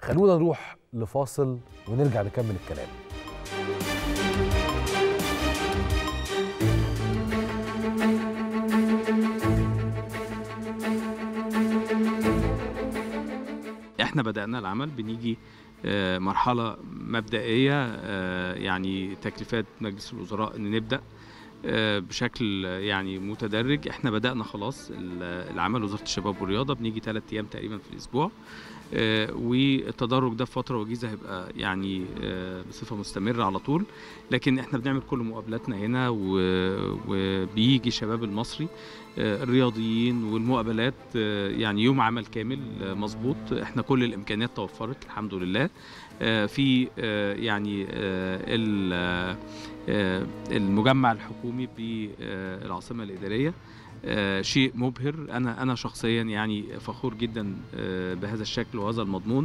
خلونا نروح لفاصل ونرجع نكمل الكلام احنا بدأنا العمل بنيجي آه، مرحلة مبدئية آه، يعني تكليفات مجلس الوزراء ان نبدأ آه، بشكل يعني متدرج احنا بدأنا خلاص ال- العمل وزارة الشباب والرياضة بنيجي ثلاث ايام تقريبا في الاسبوع آه، والتدرج ده في فترة وجيزة هيبقى يعني آه، بصفة مستمرة على طول لكن احنا بنعمل كل مقابلاتنا هنا و- وبيجي الشباب المصري آه، الرياضيين والمقابلات آه، يعني يوم عمل كامل آه، مظبوط احنا كل الامكانيات توفرت الحمد لله آه، في آه، يعني آه، ال- آه، آه، المجمع الحكومي بالعاصمه الاداريه آه، شيء مبهر انا انا شخصيا يعني فخور جدا آه، بهذا الشكل وهذا المضمون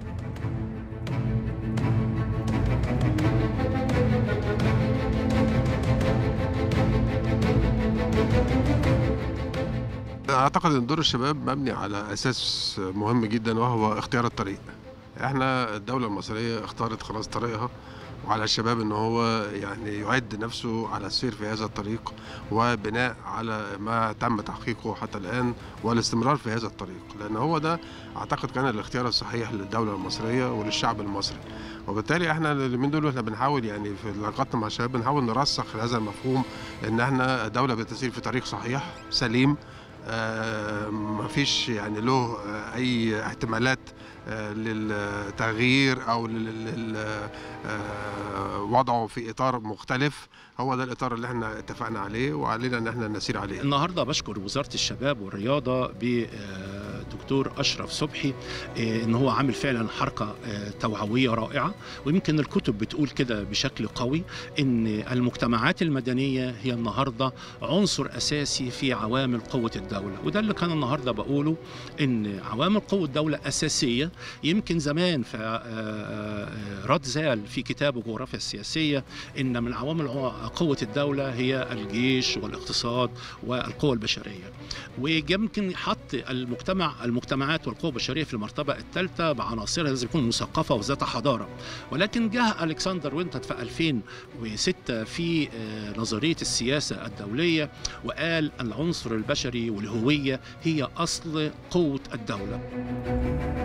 اعتقد ان دور الشباب مبني على اساس مهم جدا وهو اختيار الطريق احنا الدوله المصريه اختارت خلاص طريقها وعلى الشباب ان هو يعني يعد نفسه على السير في هذا الطريق وبناء على ما تم تحقيقه حتى الان والاستمرار في هذا الطريق لان هو ده اعتقد كان الاختيار الصحيح للدوله المصريه وللشعب المصري وبالتالي احنا اليومين دول احنا بنحاول يعني في علاقاتنا مع الشباب بنحاول نرسخ هذا المفهوم ان احنا دوله بتسير في طريق صحيح سليم آه، مفيش يعني له آه، اي احتمالات آه، للتغيير او لل- لل- آه، وضعه في اطار مختلف هو ده الاطار اللي احنا اتفقنا عليه وعلينا ان احنا نسير عليه النهارده بشكر وزاره الشباب والرياضه بدكتور اشرف صبحي آه، ان هو عامل فعلا حركه آه، توعويه رائعه ويمكن الكتب بتقول كده بشكل قوي ان المجتمعات المدنيه هي النهارده عنصر اساسي في عوامل قوه الدوله وده اللي كان النهارده بقوله ان عوامل قوه الدوله اساسيه يمكن زمان في آه، آه، راد زال في كتابه جغرافيا السياسيه ان من عوامل ع- قوه الدوله هي الجيش والاقتصاد والقوى البشريه ويمكن حط المجتمع المجتمعات والقوى البشريه في المرتبه الثالثه بعناصرها لازم تكون مثقفه وذات حضاره ولكن جاء الكسندر وينتد في 2006 في آه، نظريه السياسه الدوليه وقال العنصر البشري والهويه هي اصل قوه الدوله